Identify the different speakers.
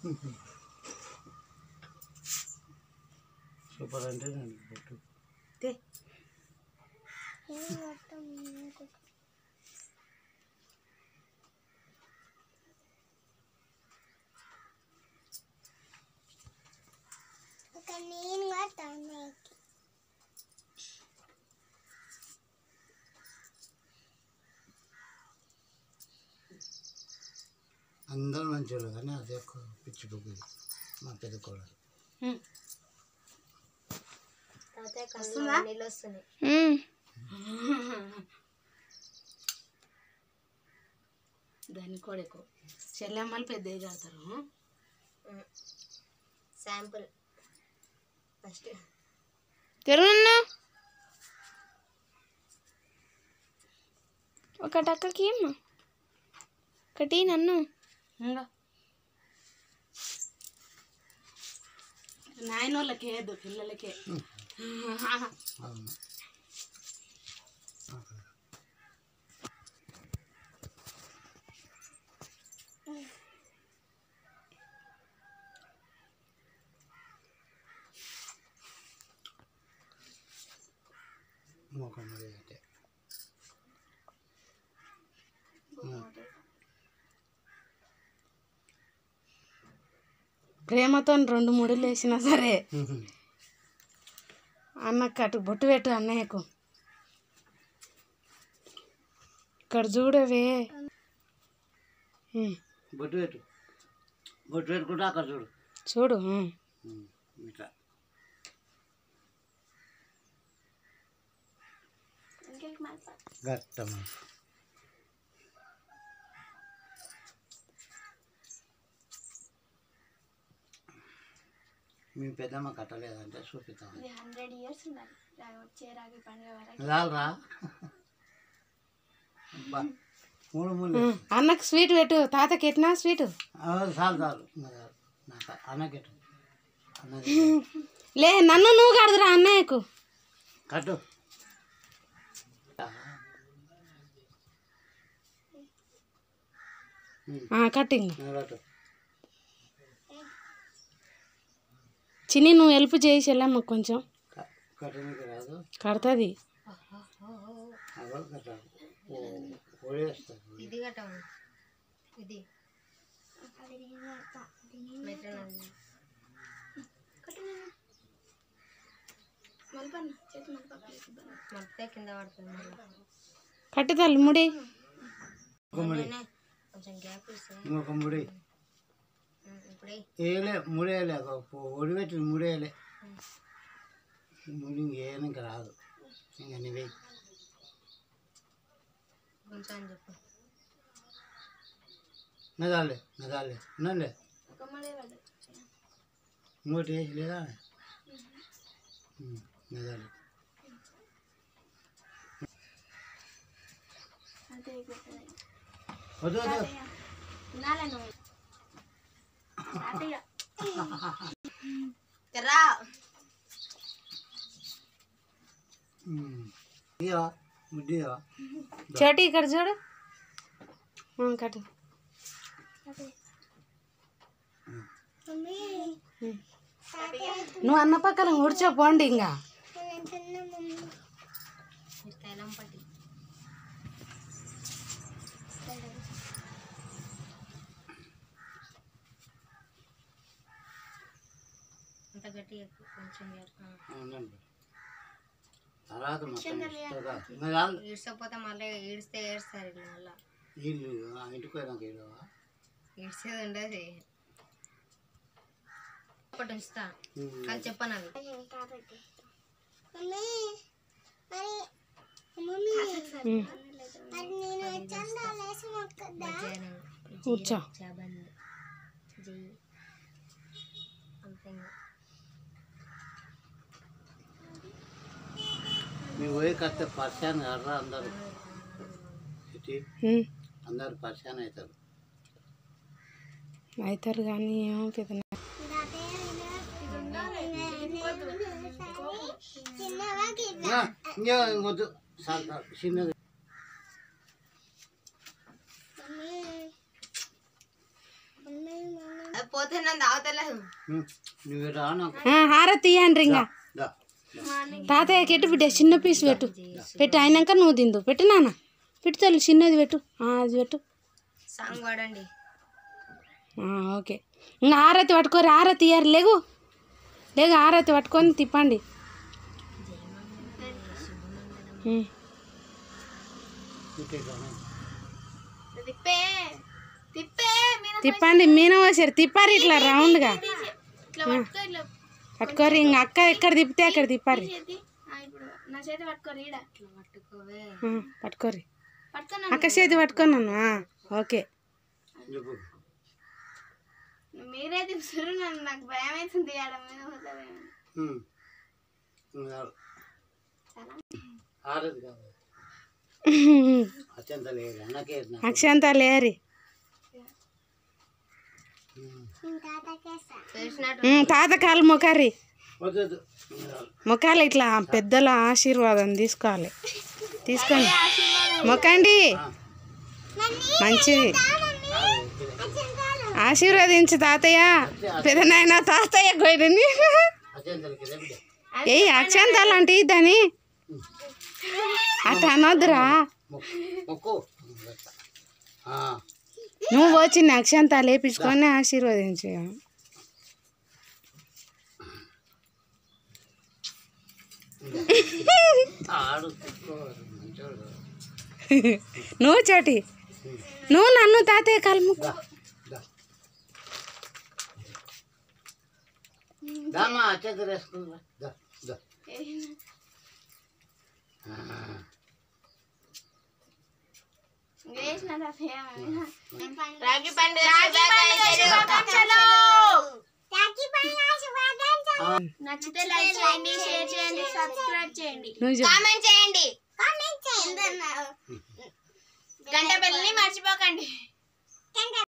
Speaker 1: Super అంటే నేను పెట్టు
Speaker 2: తే
Speaker 1: అందరూ మంచివాళ్ళు కానీ అదే ఎక్కువ పిచ్చి పుగ్గుది మా పెద్ద కోడలు
Speaker 2: ఉమ్.
Speaker 3: తాతయ్య కళ్ళు నీళ్ళు వస్తున్నాయి
Speaker 2: దాన్ని కూడా ఎక్కువ చెల్లెమ్మలు పెద్దవి కడతారు
Speaker 3: శాంపుల్ ఫస్ట్
Speaker 4: తెరువున్నా ఒకటి అక్కకి అమ్మ ఒకటి నన్ను
Speaker 2: ఇంకా నాయన వాళ్ళకే ఏదో పిల్లలకే
Speaker 1: అవును ముఖం మరి అంటే
Speaker 2: ప్రేమతో రెండు ముడులు వేసినా సరే అన్నకు అటు బొట్టు పెట్టు అన్నయ్యకు ఇక్కడ చూడవే ఉమ్,
Speaker 1: బొట్టు పెట్టు బొట్టు పెట్టుకుంటే అక్కడ చూడు
Speaker 2: చూడు ఉమ్.
Speaker 1: ఉమ్, ఇట్లా గట్టమ్మ మీ పెద్దమ్మ కట్టలేదంటే చూపిస్తాం
Speaker 4: హండ్రెడ్ ఇయర్స్ ఉండాలి వచ్చే రాగి పండుగ వరకు
Speaker 1: రాలరా అబ్బా, మూడు మూడు
Speaker 2: ఉమ్, అన్నకు స్వీట్ పెట్టు తాతకి ఎట్నా స్వీట్
Speaker 1: చాలు చాలు ఇంకా చాలు నాకు అన్నకెట్టు అన్నది
Speaker 2: లే నన్ను నువ్వు కడదురా అన్నయ్యకు
Speaker 1: కట్టు
Speaker 2: ఆ, కట్టు ఇంకా
Speaker 1: నువ్వు కట్టు
Speaker 2: చిన్ని నువ్వు హెల్ప్ చేసి వెళ్ళమ్మా కొంచెం
Speaker 1: క- కట్టడానికి రాదు
Speaker 2: కడుతుంది
Speaker 1: అవ్వాలి కట్టాలి ఓ ఓడేస్తాను
Speaker 3: ఇది కట్టవు ఇది మెట్రో మొత్తం కింద పడుతుంది మళ్ళీ
Speaker 2: కట్టుతాలి ముడి
Speaker 1: ముడి
Speaker 3: కొంచెం గ్యాప్ ఇస్తే
Speaker 1: ఇంకొక ముడి
Speaker 3: ఉమ్, ఇప్పుడే
Speaker 1: వేయలే ముడేయలే ఒడిపెట్టి ముడేయలే ముడి ఇంకేం ఇంకా రాదు ఇంకా నువ్వే
Speaker 3: కొంచెం అని చెప్పు
Speaker 1: నదాలే నదాలే నల్లే ఇంకోటి వేసి లేదా నదాలే వద్దు వద్దు
Speaker 3: రా
Speaker 1: ఇయ్యవా ముడ్డి ఇయ్యవా
Speaker 2: చోటి ఇక్కడ చూడు ఆ, కట్టు ఉమ్. నువ్వు అన్న పక్కన కూర్చో పోండి ఇంకా
Speaker 3: తైలం పట్టి అంత గట్టి ఎక్కువ కొంచెం చేస్తాను
Speaker 1: అవునండి తర్వాత మొత్తం ఇస్తుందా? ఇంకా చాలు.
Speaker 3: ఈడ్చకపోతే మళ్ళీ ఈడిస్తే ఏడుస్తారు వీళ్ళు మళ్ళీ
Speaker 1: వీళ్ళు ఆ ఇంటికి పోయినాక ఏడవా
Speaker 3: ఈడ్చేది ఉండదు ఒకటి ఉంచుతా అది చెప్పను అవి
Speaker 2: ఉమ్.
Speaker 3: మధ్యాహ్నం
Speaker 2: కూర్చో
Speaker 3: చాబంద్ జీ అంతే ఇంకా.
Speaker 1: మీ పోయి కడితే పరిశాన్ కర్రా అందరు ఇటు
Speaker 2: ఉమ్.
Speaker 1: అందరు పరిశాన్ అవుతారు
Speaker 2: అవుతారు కానీ ఏమో పెద్ద
Speaker 1: ఇంకా ఇంకా ఇంకొద్దు చాలు చాలు చిన్నది
Speaker 3: అది పోతే నన్ను తాగుతలేదు
Speaker 1: ఉమ్, నువ్వు రా నాకు
Speaker 2: ఆ, హారతి ఇయ్యండి ఇంకా
Speaker 1: దా
Speaker 2: తాతయ్యకి ఎట్టు బిడ్డ చిన్న పీస్ పెట్టు పెట్టు అయినాక నువ్వు తిందు పెట్టు నాన్న పెట్టు తల్లి చిన్నది పెట్టు ఆ, అది పెట్టు
Speaker 3: సాంగ్ పాడండి
Speaker 2: ఆ, ఓకే ఇంకా హారతి పట్టుకోరు హారతి ఇయ్యారు లేగు లేగు హారతి పట్టుకొని తిప్పండి ఉమ్.
Speaker 1: ఇంకే కానీ
Speaker 4: తిప్పే తిప్పే మీద
Speaker 2: తిప్పండి మీన పోసారు తిప్పారు ఇట్లా రౌండ్గా
Speaker 4: ఇట్లా పట్టుకో ఇట్లా
Speaker 2: పట్టుకోరు ఇంకా అక్క ఎక్కడ తిప్పితే అక్కడ తిప్పారు
Speaker 4: చేతి ఆ, ఇప్పుడు నా చేతి పట్టుకోరు ఈడ
Speaker 3: ఇట్లా పట్టుకోవే
Speaker 2: ఆ, పట్టుకోరు
Speaker 4: పట్టుకో
Speaker 2: అక్క చేతి పట్టుకున్నాను ఆ, ఓకే
Speaker 1: చెప్పు
Speaker 4: మీరే తిప్పుతారు నన్ను నాకు భయం అవుతుంది ఆడ మీద పోతుందేమో.
Speaker 1: ఉమ్. ఇంకా ఆరదు కాదు అత్యంత లేదు అన్నకే నాకు
Speaker 2: అక్షంత లేరి
Speaker 3: చేసినట్టు
Speaker 2: ఉమ్, తాత కాలు మొకారి
Speaker 1: వద్దు
Speaker 2: మొక్కాలి ఇట్లా పెద్దల ఆశీర్వాదం తీసుకోవాలి తీసుకోండి మొక్కండి మంచిది ఆశీర్వదించు తాతయ్య పెదనాయన తాతయ్య గొయ్యని
Speaker 1: అత్యంతలకి రేపు
Speaker 2: ఏ అక్షంతాలు అంటే దాని అట్ట అనొద్దురా
Speaker 1: మొక్కు ఆ,
Speaker 2: నువ్వు వచ్చింది అక్షంతాలు వేపించుకొని ఆశీర్వదించు
Speaker 1: ఆడు తిప్పుకోవాలి మంచోడు
Speaker 2: నువ్వు చోటి నువ్వు నన్ను తాతయ్య కలుము
Speaker 1: దా దా దామా అత్యంత వేసుకుందా దా దా ఆ,
Speaker 4: వేసిన తాతయ్య మీద.
Speaker 3: రాగి పండుగ
Speaker 1: ఆ,
Speaker 4: నచ్చితే లైక్ చేయండి షేర్ చేయండి సబ్స్క్రైబ్ చేయండి
Speaker 2: నువ్వు చెప్పు
Speaker 3: కామెంట్ చేయండి
Speaker 4: గంట బెల్లని మర్చిపోకండి